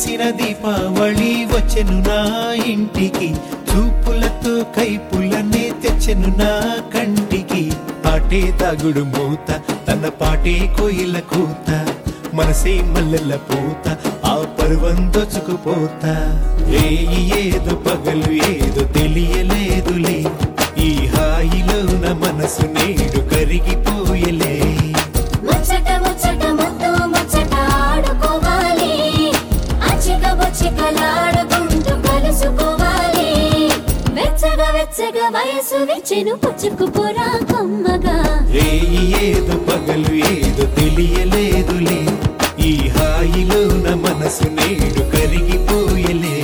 వేసిన దీపావళి వచ్చెను నా ఇంటికి చూపులతో కైపులనే తెచ్చెను నా కంటికి పాటే తాగుడు మూత తన పాటే కోయిల కూత మనసే మల్లెల పూత ఆ పర్వం దొచ్చుకుపోతా రేయి ఏదో పగలు ఏదో తెలియలేదులే ఈ హాయిలో నా మనసు నేడు కరిగిపోయలే ముచ్చట ముచ్చట ముద్దు ముచ్చట ఆడుకోవాలి అచ్చిక బొచ్చికలాడుకుంటూ కలుసుకోవాలి వెచ్చగా వెచ్చగా వయసు విచ్చెను పుచ్చుకుపోరా కమ్మగా రేయి ఏదో పగలు ఏదో తెలియలేదులే ఈ హాయిలో నా మనసు నేడు కరిగిపోయలే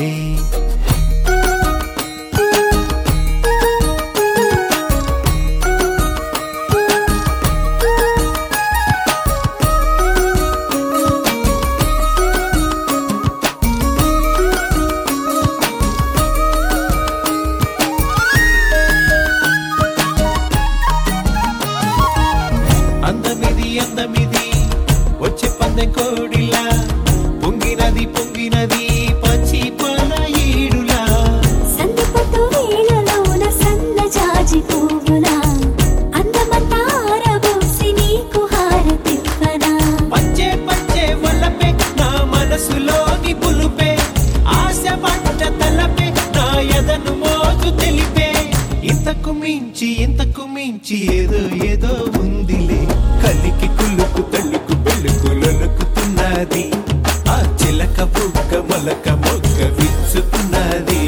అందమిది అందమిది వచ్చే పందెం కోడిలా పొంగినది పొంగినది పచ్చి పాల ఈడులా సందిపట్టు వేళలోన సన్న జాజి పువ్వులా అందమంతా ఆరబోసి నీకు హారతివ్వనా పచ్చే పచ్చే వల్లపే నా మనసులోని పులుపే ఆశ పట్ట తలపే నా ఎదను మోజు తెలిపే ఇంతకు మించి ఇంతకు మించి ఏదో ఏదో ఉందిలే కలికి కులుకు తల్లుకు బెల్లుకు లొలుకుతున్నది ఆ చిలక బుక్క మొలక మొక్క విచ్చుతున్నది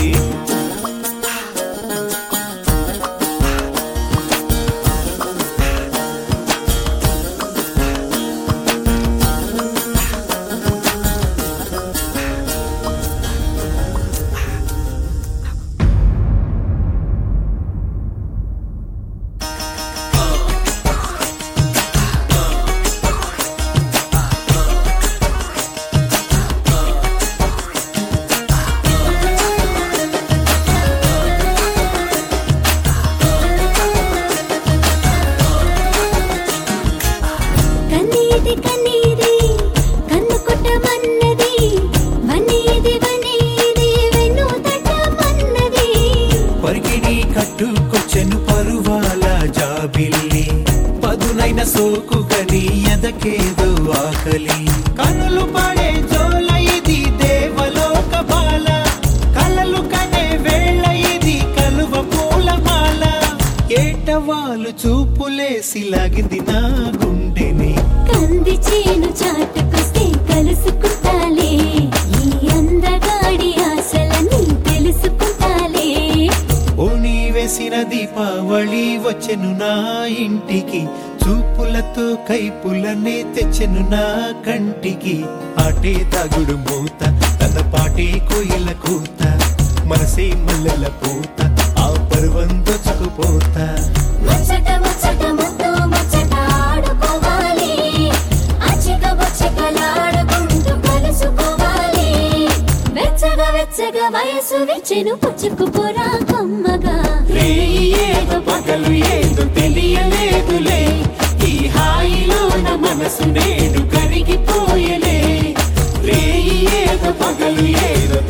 కన్నీది కన్నీది కన్ను కొట్టమన్నది వన్నీది వన్నీది వెన్ను తట్టమన్నది పరిగిడి కట్టుకొచ్చెను పరువాల జాబిల్లి పదునైన సోకు గని ఎదకేదో ఆకలి కనులు పడే జోల ఇది దేవలోక బాల కలలు కనే వేళ ఇది కలువ పూలమాల ఏటవాలు చూపులేసి లాగింది నా గుండెని కంది చేను చాటుకొస్తే కలుసుకుంటాలే ఈ అందగాడి ఆశలన్నీ తెలుసుకుంటాలే ఓని వేసిన దీపావళి వచ్చెను నా ఇంటికి చూపులతో కైపులనే తెచ్చెను నా కంటికి ఆటే తాగుడు మూత తన పాటే కోయిల కూత మనసే మల్లెల పూత ఆ పర్వం దొచ్చుకుపోతా ముచ్చట ముచ్చట ముద్దు ముచ్చట ఆడుకోవాలి అచ్చిక బొచ్చికలాడుకుంటూ కలుసుకోవాలి వెచ్చగా వెచ్చగా వయసు విచ్చెను పుచ్చుకుపోరా కమ్మగా రేయి ఏదో పగలు ఏదో తెలియలేదులే ఈ హాయిలో నా మనసు నేడు కరిగిపోయలే రేయి ఏదో పగలు ఏదో